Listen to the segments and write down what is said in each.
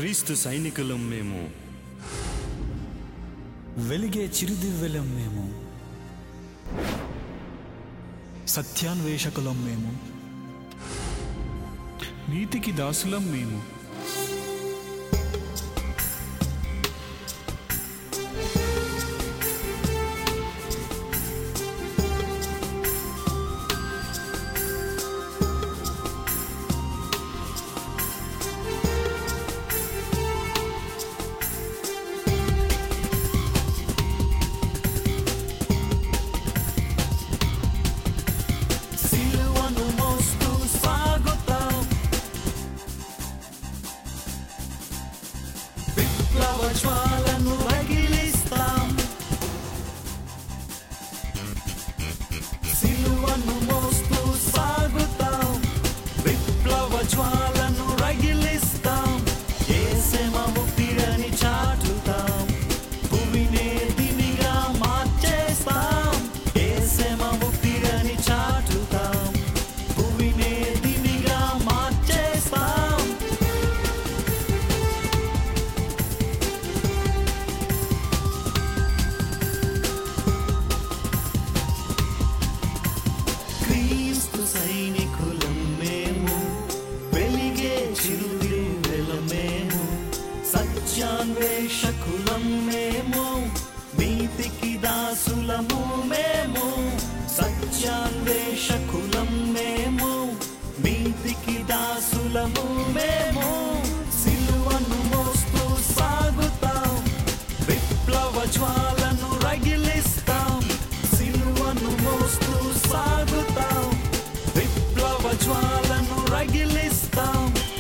క్రీస్తు సైనికులం మేము వెలిగే చిరుదివ్వెలం మేము సత్యాన్వేషకులం మేము నీతికి దాసులం మేము సిలువను మోస్తూ సాగుతాం విప్లవ జ్వాలను రగిలిస్తాం సిలువను మోస్తూ సాగుతాం విప్లవ జ్వాలను రగిలిస్తాం ఏసెమ ముక్తిరని చాటుతాం భూమినే దినిగా మార్చేస్తాం ఏసెమ ముక్తిరని చాటుతాం భూమినే దినిగా మార్చేస్తాం క్రీస్తు సైనికులం మేము వెలిగే చిరుదివ్వెలం మేము సత్యాన్వేషకులం మేము నీతికి దాసులము మేము సత్యాన్వేషకులం మేము నీతికి దాసులము మేము సిలువను మోస్తూ సాగుతాం విప్లవ జ్వాలను రగిలిస్తాం సిలువను మోస్తూ సాగుతాం విప్లవ జ్వాలను రగిలిస్తాం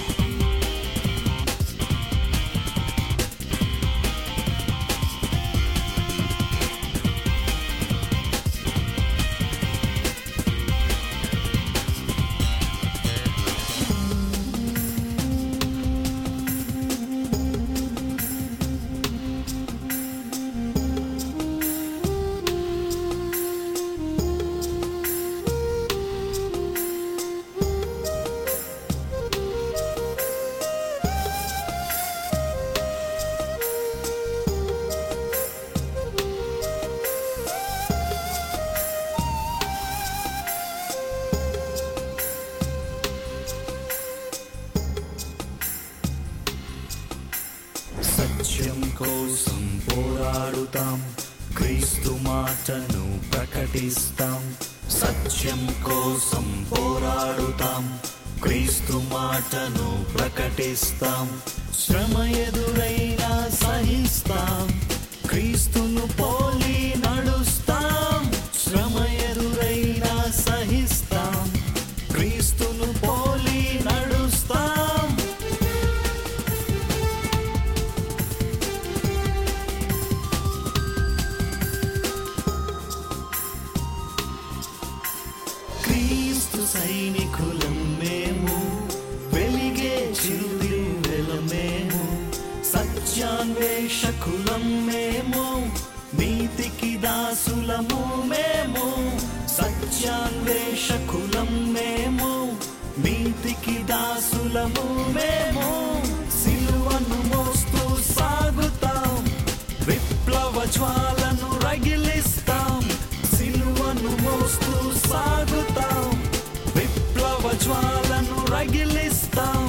సత్యం కోసం పోరాడుతాం క్రీస్తు మాటను ప్రకటిస్తాం సత్యం కోసం పోరాడుతాం క్రీస్తు మాటను ప్రకటిస్తాం శ్రమ ఎదురైనా సహిస్తాం క్రీస్తును పోలి నడుస్తాం శ్రమ ఎదురైనా సహిస్తాం క్రీస్తును పోలి నడుస్తాం క్రీస్తు సైనికులం మేము వెలిగే చిరుదివ్వెలం మేము సత్యాన్వేషకులం మేము నీతికి దాసులము మేము సత్యాన్వేషకులం మేము నీతికి దాసులము మేము సిలువను మోస్తూ సాగుతాం విప్లవ జ్వాలను రగిలిస్తాం సిలువను మోస్తూ సాగుతాం విప్లవ జ్వాలను రగిలిస్తాం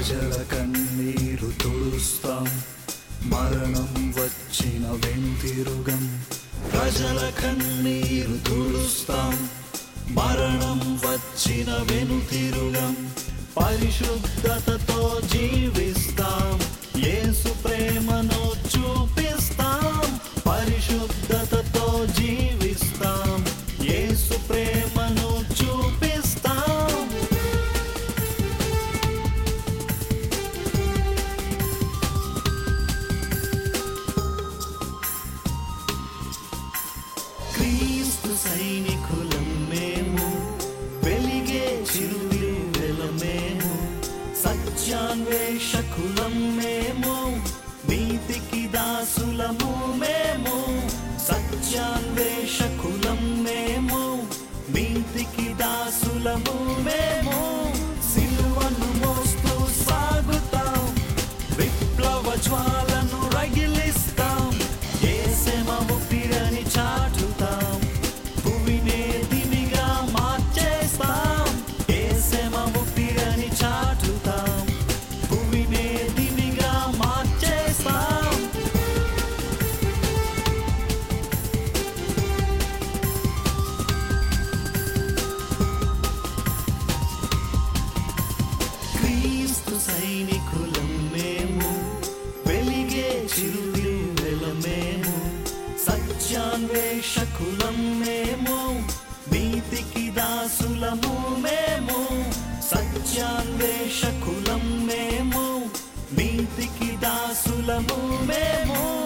ప్రజల కన్నీరు తుడుస్తాం మరణం వచ్చిన వెనుతిరుగం ప్రజల కన్నీరు తుడుస్తాం మరణం వచ్చిన వెనుతిరుగం పరిశుద్ధతతో జీవిస్తాం యేసు ప్రేమను చూపిస్తాం పరిశుద్ధతతో జీవిస్తాం యేసు ప్రేమను చూపిస్తాం క్రీస్తు సైనికులం మేము వెలిగే చిరువిరువెల మేము సత్యాన్వేషకులం మేము నీతికి దాసులము మేము సత్యాన్వేషకులం మేము నీతికి దాసులము మేము సిలువను మోస్తూ సాగుతాం విప్లవ జ్వాలను రగిలిస్తాం ఏసెమ ముక్తిరని చాటుతాం భూమినే దివిగా మార్చేస్తాం ఏసెమ ముక్తిరని చాటుతాం భూమినే దివిగా మార్చేస్తాం క్రీస్తు సైనికులం మేము వెలిగే చిరువిరువెల మేము సత్యాన్వేషకులం మేము నీతికి దాసులము మేము సత్యాన్వేషకులం మేము నీతికి దాసులము మేము